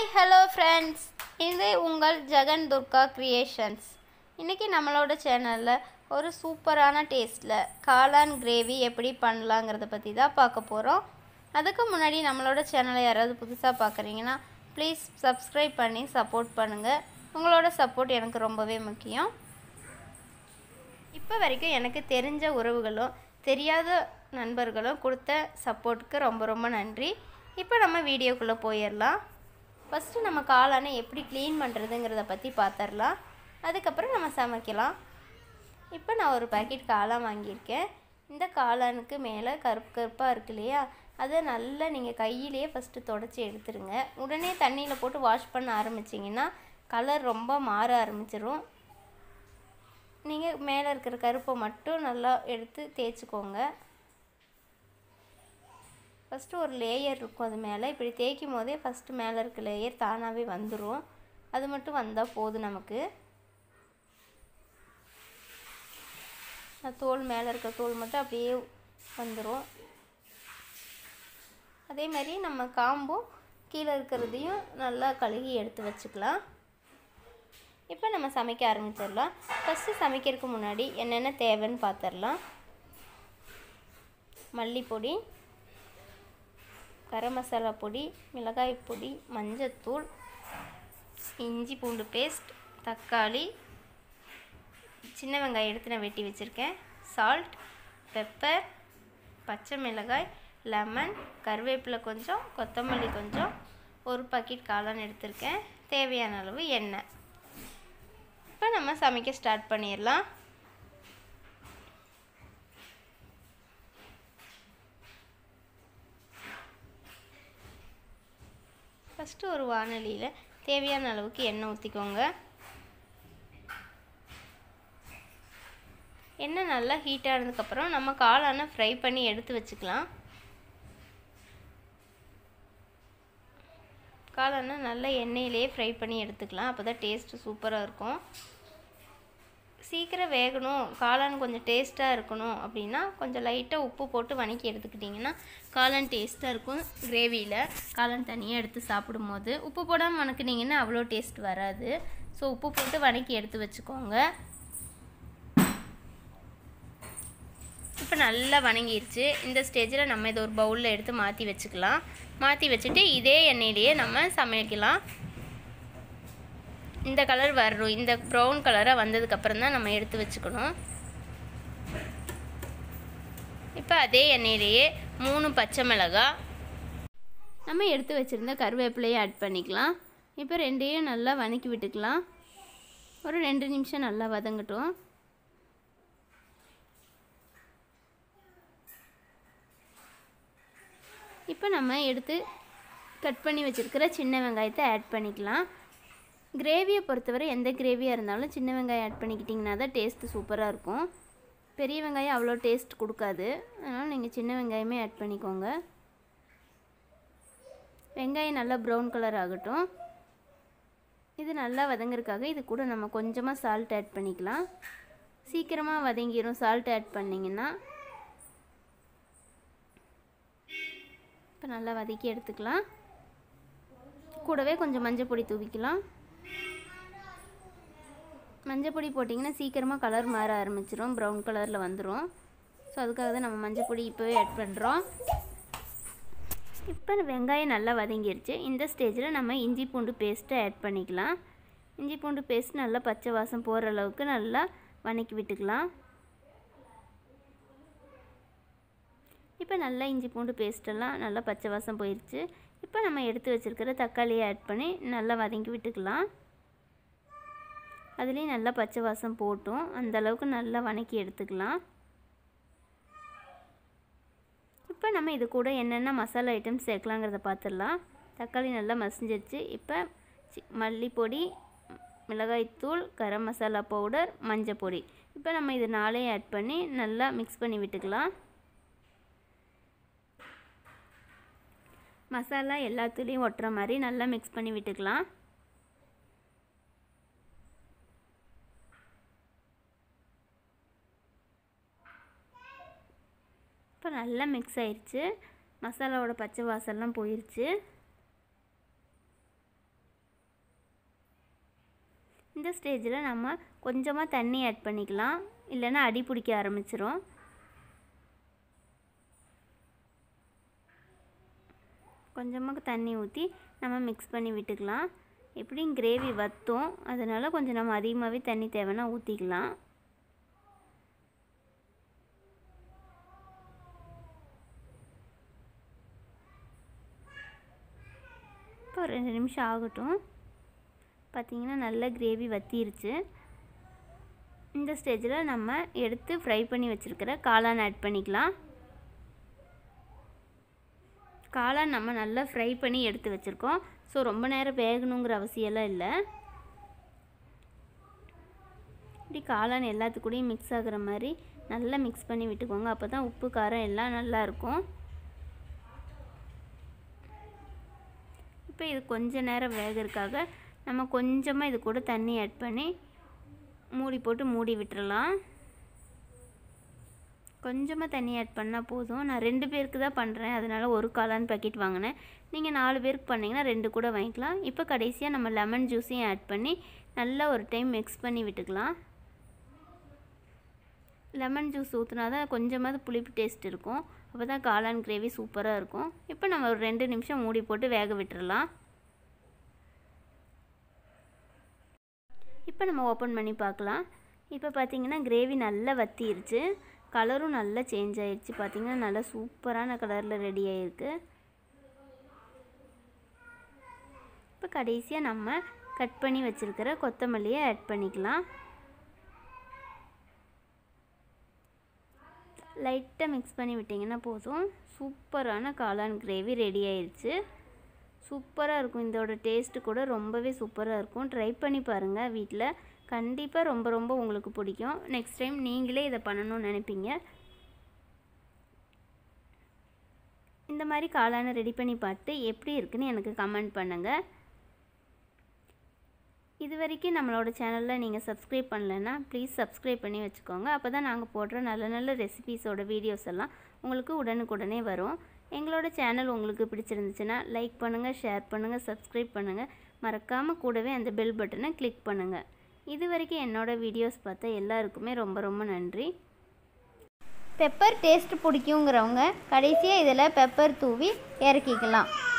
hi hello friends இது உங்கள் Jagan Durga creations இன்றைக்கி நம்மளோட சேனலில் ஒரு சூப்பரான டேஸ்ட்டில் காளான் கிரேவி எப்படி பண்ணலாங்கிறத பற்றி தான் பார்க்க போகிறோம் அதுக்கு முன்னாடி நம்மளோட சேனலை யாராவது புதுசாக பார்க்குறீங்கன்னா ப்ளீஸ் சப்ஸ்கிரைப் பண்ணி சப்போர்ட் பண்ணுங்கள் உங்களோட சப்போர்ட் எனக்கு ரொம்பவே முக்கியம் இப்போ வரைக்கும் எனக்கு தெரிஞ்ச உறவுகளும் தெரியாத நண்பர்களும் கொடுத்த சப்போர்ட்டுக்கு ரொம்ப ரொம்ப நன்றி இப்போ நம்ம வீடியோக்குள்ளே போயிடலாம் ஃபஸ்ட்டு நம்ம காளானை எப்படி க்ளீன் பண்ணுறதுங்கிறத பற்றி பார்த்துடலாம் அதுக்கப்புறம் நம்ம சமைக்கலாம் இப்போ நான் ஒரு பாக்கெட் காளான் வாங்கியிருக்கேன் இந்த காளானுக்கு மேலே கருப்பு கருப்பாக இருக்கு இல்லையா அதை நல்லா நீங்கள் கையிலேயே ஃபஸ்ட்டு தொடச்சி எடுத்துருங்க உடனே தண்ணியில் போட்டு வாஷ் பண்ண ஆரம்பிச்சிங்கன்னா கலர் ரொம்ப மாற ஆரம்பிச்சிரும் நீங்கள் மேலே இருக்கிற கருப்பை மட்டும் நல்லா எடுத்து தேய்ச்சிக்கோங்க ஃபஸ்ட்டு ஒரு லேயர் இருக்கும் அது மேலே இப்படி தேய்க்கும் போதே ஃபஸ்ட்டு மேலே இருக்க லேயர் தானாகவே வந்துடும் அது மட்டும் வந்தால் போதும் நமக்கு தோல் மேலே இருக்க தோல் மட்டும் அப்படியே வந்துடும் அதே மாதிரி நம்ம காம்பும் கீழே இருக்கிறதையும் நல்லா கழுகி எடுத்து வச்சுக்கலாம் இப்போ நம்ம சமைக்க ஆரம்பிச்சிடலாம் ஃபஸ்ட்டு சமைக்கிறதுக்கு முன்னாடி என்னென்ன தேவைன்னு பார்த்துடலாம் மல்லிப்பொடி கரம் மசாலா பொடி மிளகாய் பொடி மஞ்சத்தூள் இஞ்சி பூண்டு பேஸ்ட் தக்காளி சின்ன வெங்காயம் எடுத்து நான் வெட்டி வச்சுருக்கேன் சால்ட் பெப்பர் பச்சை மிளகாய் லெமன் கருவேப்பிலை கொஞ்சம் கொத்தமல்லி கொஞ்சம் ஒரு பாக்கெட் காளான் எடுத்திருக்கேன் தேவையான அளவு எண்ணெய் இப்போ நம்ம சமைக்க ஸ்டார்ட் பண்ணிடலாம் ஃபஸ்ட்டு ஒரு வானொலியில் தேவையான அளவுக்கு எண்ணெய் ஊற்றிக்கோங்க எண்ணெய் நல்லா ஹீட் ஆனதுக்கப்புறம் நம்ம காளானை ஃப்ரை பண்ணி எடுத்து வச்சுக்கலாம் காளானை நல்லா எண்ணெயிலே ஃப்ரை பண்ணி எடுத்துக்கலாம் அப்போ தான் டேஸ்ட்டு சூப்பராக இருக்கும் சீக்கிரம் வேகணும் காளான் கொஞ்சம் டேஸ்ட்டாக இருக்கணும் அப்படின்னா கொஞ்சம் லைட்டாக உப்பு போட்டு வணக்கி எடுத்துக்கிட்டிங்கன்னா காளான் டேஸ்ட்டாக இருக்கும் கிரேவியில் காளான் தனியாக எடுத்து சாப்பிடும்போது உப்பு போடாமல் வணக்குனீங்கன்னா அவ்வளோ டேஸ்ட் வராது ஸோ உப்பு போட்டு வணக்கி எடுத்து வச்சுக்கோங்க இப்போ நல்லா வணங்கிருச்சு இந்த ஸ்டேஜில் நம்ம இதை ஒரு பவுலில் எடுத்து மாற்றி வச்சுக்கலாம் மாற்றி வச்சுட்டு இதே எண்ணெயிலேயே நம்ம சமைக்கலாம் இந்த கலர் வரும் இந்த ப்ரௌன் கலராக வந்ததுக்கப்புறம் தான் நம்ம எடுத்து வச்சுக்கணும் இப்போ அதே எண்ணெயிலேயே மூணு பச்சை மிளகாய் நம்ம எடுத்து வச்சுருந்த கருவேப்பிலையை ஆட் பண்ணிக்கலாம் இப்போ ரெண்டையும் நல்லா வதக்கி விட்டுக்கலாம் ஒரு ரெண்டு நிமிஷம் நல்லா வதங்கட்டும் இப்போ நம்ம எடுத்து கட் பண்ணி வச்சுருக்கிற சின்ன வெங்காயத்தை ஆட் பண்ணிக்கலாம் கிரேவியை பொறுத்தவரை எந்த கிரேவியாக இருந்தாலும் சின்ன வெங்காயம் ஆட் பண்ணிக்கிட்டிங்கன்னா தான் டேஸ்ட்டு சூப்பராக இருக்கும் பெரிய வெங்காயம் அவ்வளோ டேஸ்ட் கொடுக்காது அதனால் நீங்கள் சின்ன வெங்காயமே ஆட் பண்ணிக்கோங்க வெங்காயம் நல்லா ப்ரௌன் கலர் ஆகட்டும் இது நல்லா வதங்குறதுக்காக இது கூட நம்ம கொஞ்சமாக சால்ட் ஆட் பண்ணிக்கலாம் சீக்கிரமாக வதங்கிடும் சால்ட் ஆட் பண்ணிங்கன்னா இப்போ நல்லா வதக்கி எடுத்துக்கலாம் கூடவே கொஞ்சம் மஞ்சள் பொடி தூவிக்கலாம் மஞ்சள் பொடி போட்டிங்கன்னா சீக்கிரமாக கலர் மாற ஆரம்பிச்சிரும் ப்ரௌன் கலரில் வந்துடும் ஸோ அதுக்காக தான் நம்ம மஞ்சள் பொடி இப்போவே ஆட் பண்ணுறோம் இப்போ வெங்காயம் நல்லா வதங்கிருச்சு இந்த ஸ்டேஜில் நம்ம இஞ்சி பூண்டு பேஸ்ட்டை ஆட் பண்ணிக்கலாம் இஞ்சி பூண்டு பேஸ்ட் நல்லா பச்சை வாசம் போகிற அளவுக்கு நல்லா வதக்கி விட்டுக்கலாம் இப்போ நல்லா இஞ்சி பூண்டு பேஸ்ட்டெல்லாம் நல்லா பச்சை வாசம் போயிடுச்சு இப்போ நம்ம எடுத்து வச்சுருக்கிற தக்காளியை ஆட் பண்ணி நல்லா வதங்கி விட்டுக்கலாம் அதுலேயும் நல்லா பச்சை வாசம் போட்டும் அந்த அளவுக்கு நல்லா வதக்கி எடுத்துக்கலாம் இப்போ நம்ம இது கூட என்னென்ன மசாலா ஐட்டம்ஸ் சேர்க்கலாங்கிறத பார்த்துடலாம் தக்காளி நல்லா மசிஞ்சிருச்சு இப்போ மல்லிப்பொடி மிளகாய்த்தூள் கரம் மசாலா பவுடர் மஞ்சள் பொடி இப்போ நம்ம இது நாளையும் ஆட் பண்ணி நல்லா மிக்ஸ் பண்ணி விட்டுக்கலாம் மசாலா எல்லாத்துலேயும் ஒட்டுற மாதிரி நல்லா மிக்ஸ் பண்ணி விட்டுக்கலாம் இப்போ நல்லா மிக்ஸ் ஆயிடுச்சு மசாலாவோட பச்சை வாசல்லாம் போயிடுச்சு இந்த ஸ்டேஜில் நம்ம கொஞ்சமாக தண்ணி ஆட் பண்ணிக்கலாம் இல்லைன்னா அடி பிடிக்க ஆரம்பிச்சிரும் கொஞ்சமாக தண்ணி ஊற்றி நம்ம மிக்ஸ் பண்ணி விட்டுக்கலாம் எப்படியும் கிரேவி வற்றும் அதனால் கொஞ்சம் நம்ம அதிகமாகவே தண்ணி தேவைன்னா ஊற்றிக்கலாம் இப்போ ஒரு ரெண்டு நிமிஷம் ஆகட்டும் பார்த்திங்கன்னா நல்ல கிரேவி வத்திருச்சு இந்த ஸ்டேஜில் நம்ம எடுத்து ஃப்ரை பண்ணி வச்சுருக்கிற காளான் ஆட் பண்ணிக்கலாம் காளான் நம்ம நல்லா ஃப்ரை பண்ணி எடுத்து வச்சுருக்கோம் ஸோ ரொம்ப நேரம் வேகணுங்கிற அவசியம்லாம் இல்லை இப்படி காளான் எல்லாத்துக்கூடையும் மிக்ஸ் ஆகுற மாதிரி நல்லா மிக்ஸ் பண்ணி விட்டுக்கோங்க அப்போ தான் உப்பு காரம் எல்லாம் நல்லா இருக்கும் இப்போ இது கொஞ்ச நேரம் வேகிறதுக்காக நம்ம கொஞ்சமாக இது கூட தண்ணி ஆட் பண்ணி மூடி போட்டு மூடி விட்டுறலாம் கொஞ்சமாக தண்ணி ஆட் பண்ணால் போதும் நான் ரெண்டு பேருக்கு தான் பண்ணுறேன் அதனால் ஒரு காளான் பாக்கெட் வாங்கினேன் நீங்கள் நாலு பேருக்கு பண்ணிங்கன்னா ரெண்டு கூட வாங்கிக்கலாம் இப்போ கடைசியாக நம்ம லெமன் ஜூஸையும் ஆட் பண்ணி நல்லா ஒரு டைம் மிக்ஸ் பண்ணி விட்டுக்கலாம் லெமன் ஜூஸ் ஊற்றினா தான் கொஞ்சமாவது புளிப்பு டேஸ்ட் இருக்கும் அப்போ தான் காளான் கிரேவி சூப்பராக இருக்கும் இப்போ நம்ம ஒரு ரெண்டு நிமிஷம் மூடி போட்டு வேக விட்டுறலாம் இப்போ நம்ம ஓப்பன் பண்ணி பார்க்கலாம் இப்போ பார்த்திங்கன்னா கிரேவி நல்லா வத்திருச்சு கலரும் நல்லா சேஞ்ச் ஆயிடுச்சு பார்த்திங்கன்னா நல்லா சூப்பரான கலரில் ரெடி ஆகிருக்கு இப்போ கடைசியாக நம்ம கட் பண்ணி வச்சுருக்கிற கொத்தமல்லியை ஆட் பண்ணிக்கலாம் லைட்டாக மிக்ஸ் பண்ணி விட்டிங்கன்னா போதும் சூப்பரான காளான் கிரேவி ரெடி ஆயிடுச்சு சூப்பராக இருக்கும் இதோட டேஸ்ட்டு கூட ரொம்பவே சூப்பராக இருக்கும் ட்ரை பண்ணி பாருங்கள் வீட்டில் கண்டிப்பாக ரொம்ப ரொம்ப உங்களுக்கு பிடிக்கும் நெக்ஸ்ட் டைம் நீங்களே இதை பண்ணணும்னு நினைப்பீங்க இந்த மாதிரி காளானை ரெடி பண்ணி பார்த்து எப்படி இருக்குன்னு எனக்கு கமெண்ட் பண்ணுங்கள் இது வரைக்கும் நம்மளோட சேனலில் நீங்கள் சப்ஸ்கிரைப் பண்ணலைன்னா ப்ளீஸ் சப்ஸ்கிரைப் பண்ணி வச்சுக்கோங்க அப்போ தான் நாங்கள் போடுற நல்ல நல்ல ரெசிபீஸோட வீடியோஸ் எல்லாம் உங்களுக்கு உடனுக்குடனே வரும் எங்களோட சேனல் உங்களுக்கு பிடிச்சிருந்துச்சுன்னா லைக் பண்ணுங்கள் ஷேர் பண்ணுங்கள் சப்ஸ்கிரைப் பண்ணுங்கள் மறக்காமல் கூடவே அந்த பெல் பட்டனை கிளிக் பண்ணுங்கள் இது வரைக்கும் என்னோடய வீடியோஸ் பார்த்த எல்லாருக்குமே ரொம்ப ரொம்ப நன்றி பெப்பர் டேஸ்ட் பிடிக்குங்கிறவங்க கடைசியாக இதில் பெப்பர் தூவி இறக்கிக்கலாம்